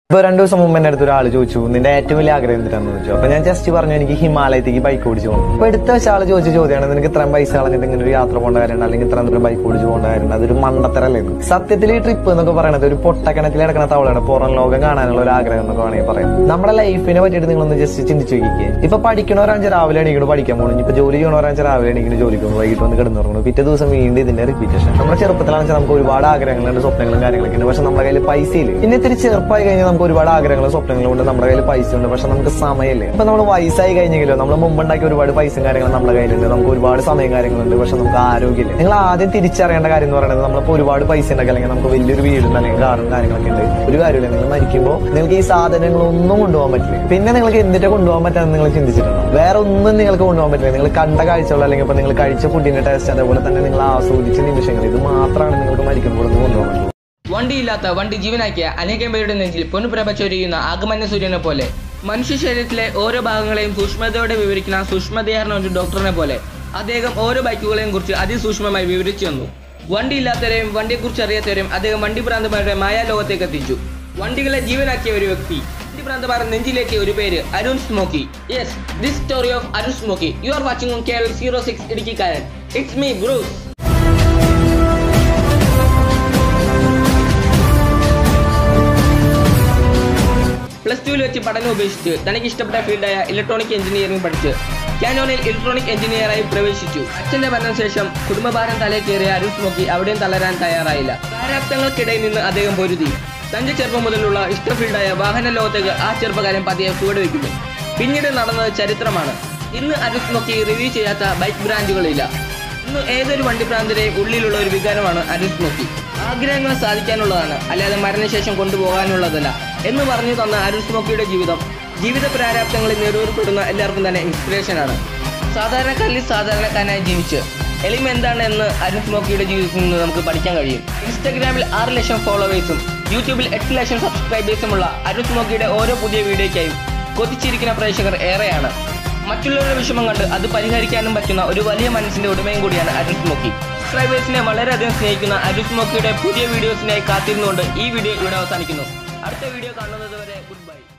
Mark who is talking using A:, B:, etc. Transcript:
A: ഇപ്പൊ രണ്ടു ദിവസം മുമ്പ് എന്റെ അടുത്ത് ഒരാൾ ചോദിച്ചു നിന്റെ ഏറ്റവും വലിയ ആഗ്രഹം എന്തിനാന്ന് ചോദിച്ചു അപ്പൊ ഞാൻ ജസ്റ്റ് പറഞ്ഞു എനിക്ക് ഹിമാലയത്തേക്ക് ബൈക്ക് ഓടിച്ചു പോകണം അപ്പൊ എടുത്ത വെച്ച ആള് ചോദിച്ച ചോദ്യമാണ് നിനക്ക് ഇത്രയും പൈസ കളഞ്ഞിട്ട് ഇങ്ങനെ ഒരു യാത്ര പോകേണ്ട കാര്യമുണ്ട് അല്ലെങ്കിൽ ഇത്രയും ദൂരം ബൈക്ക് ഓടിച്ചു പോകേണ്ട കാര്യമുണ്ട് അതൊരു മണ്ടത്തരല്ലേ ഇത്? സത്യത്തിൽ ഈ ട്രിപ്പ് എന്നൊക്കെ പറയുന്നത് ഒരു പൊട്ടക്കിണറ്റിൽ കിടക്കുന്ന തവളയാണ് പുറം ലോകം കാണാനുള്ള ഒരു ആഗ്രഹം എന്നൊക്കെ വേണമെങ്കിൽ പറയാം നമ്മുടെ ലൈഫിനെ പറ്റിയിട്ട് നിങ്ങളൊന്ന് ജസ്റ്റ് ചിന്തിച്ചു നോക്കിക്കേ ഇപ്പൊ പഠിക്കണവരാഞ്ച് രാവിലെ എണീക്കണം പഠിക്കാൻ പോകണം ഇപ്പൊ ജോലി ചെയ്യണവരാഞ്ച് രാവിലെ എണീക്കണം ജോലിക്ക് പോകുന്നു വൈകിട്ട് വന്ന് കിടന്നുറങ്ങുന്നു പിറ്റേ ദിവസം വീണ്ടും ഇതിന്റെ റിപ്പീറ്റേഷൻ നമ്മുടെ ചെറുപ്പത്തിലാണെന്ന് വെച്ചാൽ നമുക്ക് ഒരുപാട് ആഗ്രഹങ്ങളുണ്ട് സ്വപ്നങ്ങളും കാര്യങ്ങളൊക്കെ ഉണ്ട് പക്ഷെ നമ്മുടെ കയ്യിൽ പൈസ ഇല്ല പിന്നെ ഇത്തിരി ചെറുപ്പമായി കഴിഞ്ഞാൽ നമുക്ക് ഒരുപാട് ആഗ്രഹങ്ങളും സ്വപ്നങ്ങളും ഉണ്ട് നമ്മുടെ കയ്യിൽ പൈസ ഉണ്ട് പക്ഷെ നമുക്ക് സമയമില്ല ഇപ്പൊ നമ്മൾ വയസ്സായി കഴിഞ്ഞെങ്കിലോ നമ്മൾ മുമ്പുണ്ടാക്കിയ ഒരുപാട് പൈസയും കാര്യങ്ങളും നമ്മുടെ കയ്യിലുണ്ട് നമുക്ക് ഒരുപാട് സമയം കാര്യങ്ങളുണ്ട് പക്ഷെ നമുക്ക് ആരോഗ്യമില്ല നിങ്ങൾ ആദ്യം തിരിച്ചറിയേണ്ട കാര്യം എന്ന് പറയുന്നത് നമ്മളിപ്പോൾ ഒരുപാട് പൈസ ഉണ്ടെങ്കിൽ അല്ലെങ്കിൽ നമുക്ക് വലിയൊരു വീടുണ്ട് അല്ലെങ്കിൽ കാറും കാര്യങ്ങളൊക്കെ ഉണ്ട് ഒരു കാര്യമില്ല നിങ്ങൾ മരിക്കുമ്പോൾ നിങ്ങൾക്ക് ഈ സാധനങ്ങളൊന്നും കൊണ്ടുപോകാൻ പറ്റില്ല പിന്നെ നിങ്ങൾക്ക് എന്തിട്ട് കൊണ്ടുപോകാൻ പറ്റാന്ന് നിങ്ങൾ ചിന്തിച്ചിട്ടുണ്ടോ വേറെ ഒന്നും നിങ്ങൾക്ക് കൊണ്ടുപോകാൻ പറ്റില്ല നിങ്ങൾ കണ്ട കാഴ്ചകൾ അല്ലെങ്കിൽ ഇപ്പൊ നിങ്ങൾ കഴിച്ച ഫുഡിന്റെ ടേസ്റ്റ് അതേപോലെ തന്നെ നിങ്ങൾ ആസ്വദിച്ച നിമിഷങ്ങൾ ഇത് മാത്രമാണ് നിങ്ങൾക്ക് മരിക്കുമ്പോൾ ഒന്ന് കൊണ്ടുപോകാൻ പറ്റുള്ളൂ
B: വണ്ടിയില്ലാത്ത വണ്ടി ജീവനാക്കിയ അനേകം പേരുടെ നെഞ്ചിൽ പൊന്നുപ്രഭ ചൊരിയുന്ന ആഗമന്യ സൂര്യനെ പോലെ മനുഷ്യ ശരീരത്തിലെ ഓരോ ഭാഗങ്ങളെയും സൂക്ഷ്മതയോടെ വിവരിക്കുന്ന സൂക്ഷ്മതയാർന്ന ഒരു ഡോക്ടറിനെ പോലെ അദ്ദേഹം ഓരോ ബൈക്കുകളെയും കുറിച്ച് അതിസൂക്ഷ്മമായി വിവരിച്ചു തന്നു വണ്ടിയില്ലാത്തവരെയും വണ്ടിയെക്കുറിച്ച് അറിയാത്തവരെയും അദ്ദേഹം വണ്ടി ഭ്രാന്തമാരുടെ മായാലോകത്തേക്ക് എത്തിച്ചു വണ്ടികളെ ജീവനാക്കിയ ഒരു വ്യക്തി വണ്ടി ഭ്രാന്തമാർ നെഞ്ചിലേക്ക് ഒരു പേര് Arun Smokey yes this story of Arun Smokey you are watching on K L zero six ഇടുക്കിക്കാരൻ ഇറ്റ്സ് മീ ബ്രൂസ് പ്ലസ് ടുവിൽ വെച്ച് പഠനം ഉപേക്ഷിച്ച് തനിക്ക് ഇഷ്ടപ്പെട്ട ഫീൽഡായ ഇലക്ട്രോണിക് എഞ്ചിനീയറിംഗ് പഠിച്ച് കാനോണിൽ ഇലക്ട്രോണിക് എഞ്ചിനീയറായി പ്രവേശിച്ചു അച്ഛന്റെ മരണശേഷം കുടുംബഭാരം തലേ കയറിയ അരുൺ നോക്കി അവിടെയും തളരാൻ തയ്യാറായില്ല പ്രാരാബ്ദങ്ങൾക്കിടയിൽ നിന്ന് അദ്ദേഹം പൊരുതി തന്റെ ചെറുപ്പം മുതലുള്ള ഇഷ്ട ഫീൽഡായ വാഹന ലോകത്തേക്ക് ആ ചെറുപ്പക്കാരൻ പതിയെ ചുവടുവെക്കുന്നു പിന്നീട് നടന്നത് ചരിത്രമാണ് ഇന്ന് അരുൺ നോക്കി റിവ്യൂ ചെയ്യാത്ത ബൈക്ക് ബ്രാൻഡുകളില്ല ഇന്ന് ഏതൊരു വണ്ടി ഭ്രാന്തരെയും ഉള്ളിലുള്ള ഒരു വികാരമാണ് അരുൺ നോക്കി ആഗ്രഹങ്ങൾ സാധിക്കാനുള്ളതാണ് അല്ലാതെ മരണശേഷം കൊണ്ടുപോകാനുള്ളതല്ല എന്ന് പറഞ്ഞു തന്ന അരുൺ സ്മോക്കിയുടെ ജീവിതം ജീവിത പ്രാരാബ്ദങ്ങളിൽ നേരിടപ്പെടുന്ന എല്ലാവർക്കും തന്നെ ഇൻസ്പിറേഷനാണ് സാധാരണക്കാരിൽ സാധാരണക്കാരനായി ജീവിച്ച് എളിമ എന്താണ് എന്ന് അരുൺ സ്മോക്കിയുടെ ജീവിതത്തിൽ നിന്ന് നമുക്ക് പഠിക്കാൻ കഴിയും ഇൻസ്റ്റാഗ്രാമിൽ ആറ് ലക്ഷം ഫോളോവേഴ്സും യൂട്യൂബിൽ എട്ട് ലക്ഷം സബ്സ്ക്രൈബേഴ്സുമുള്ള അരുൺ സ്മോക്കിയുടെ ഓരോ പുതിയ വീഡിയോയ്ക്കായും കൊതിച്ചിരിക്കുന്ന പ്രേക്ഷകർ ഏറെയാണ് മറ്റുള്ളവരുടെ വിഷമം കണ്ട് അത് പരിഹരിക്കാനും പറ്റുന്ന ഒരു വലിയ മനസ്സിന്റെ ഉടമയും കൂടിയാണ് അരുൺ സ്മോക്കി സബ്സ്ക്രൈബേഴ്സിനെ വളരെയധികം സ്നേഹിക്കുന്ന അരുൺ സ്മോക്കിയുടെ പുതിയ വീഡിയോസിനായി കാത്തിരുന്നുകൊണ്ട് ഈ വീഡിയോ ഇവിടെ അവസാനിക്കുന്നു അടുത്ത വീഡിയോ കാണുന്നത് വരെ ഗുഡ് ബൈ